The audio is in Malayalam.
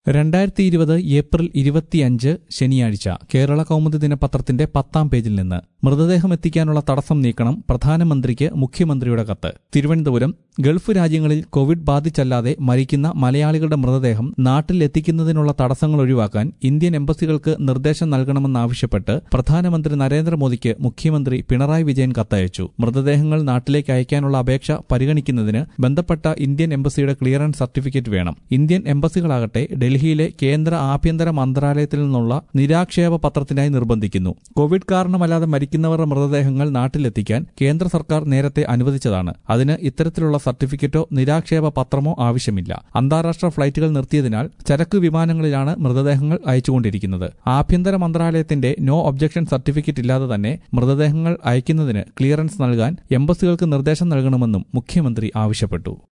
രണ്ടായിരത്തി ഇരുപത് ഏപ്രിൽ ഇരുപത്തിയഞ്ച് ശനിയാഴ്ച കേരള കൗമുദി ദിനപത്രത്തിന്റെ പത്താം പേജിൽ നിന്ന് മൃതദേഹം എത്തിക്കാനുള്ള തടസ്സം നീക്കണം പ്രധാനമന്ത്രിക്ക് മുഖ്യമന്ത്രിയുടെ കത്ത് തിരുവനന്തപുരം ഗൾഫ് രാജ്യങ്ങളിൽ കോവിഡ് ബാധിച്ചല്ലാതെ മരിക്കുന്ന മലയാളികളുടെ മൃതദേഹം നാട്ടിൽ എത്തിക്കുന്നതിനുള്ള തടസ്സങ്ങൾ ഒഴിവാക്കാൻ ഇന്ത്യൻ എംബസികൾക്ക് നിർദ്ദേശം നൽകണമെന്നാവശ്യപ്പെട്ട് പ്രധാനമന്ത്രി നരേന്ദ്രമോദിക്ക് മുഖ്യമന്ത്രി പിണറായി വിജയൻ കത്തയച്ചു മൃതദേഹങ്ങൾ നാട്ടിലേക്ക് അയക്കാനുള്ള അപേക്ഷ പരിഗണിക്കുന്നതിന് ബന്ധപ്പെട്ട ഇന്ത്യൻ എംബസിയുടെ ക്ലിയറൻസ് സർട്ടിഫിക്കറ്റ് വേണം ഇന്ത്യൻ എംബസികളാകട്ടെ ഡൽഹിയിലെ കേന്ദ്ര ആഭ്യന്തര മന്ത്രാലയത്തിൽ നിന്നുള്ള നിരാക്ഷേപ പത്രത്തിനായി നിർബന്ധിക്കുന്നു കോവിഡ് കാരണമല്ലാതെ മരിക്കുന്നവരുടെ മൃതദേഹങ്ങൾ നാട്ടിലെത്തിക്കാൻ കേന്ദ്ര സർക്കാർ നേരത്തെ അനുവദിച്ചതാണ് അതിന് ഇത്തരത്തിലുള്ള സർട്ടിഫിക്കറ്റോ നിരാക്ഷേപ പത്രമോ ആവശ്യമില്ല അന്താരാഷ്ട്ര ഫ്ലൈറ്റുകൾ നിർത്തിയതിനാൽ ചരക്ക് വിമാനങ്ങളിലാണ് മൃതദേഹങ്ങൾ അയച്ചുകൊണ്ടിരിക്കുന്നത് ആഭ്യന്തര മന്ത്രാലയത്തിന്റെ നോ ഒബ്ജക്ഷൻ സർട്ടിഫിക്കറ്റ് ഇല്ലാതെ തന്നെ മൃതദേഹങ്ങൾ അയക്കുന്നതിന് ക്ലിയറൻസ് നൽകാൻ എംബസികൾക്ക് നിർദ്ദേശം നൽകണമെന്നും മുഖ്യമന്ത്രി ആവശ്യപ്പെട്ടു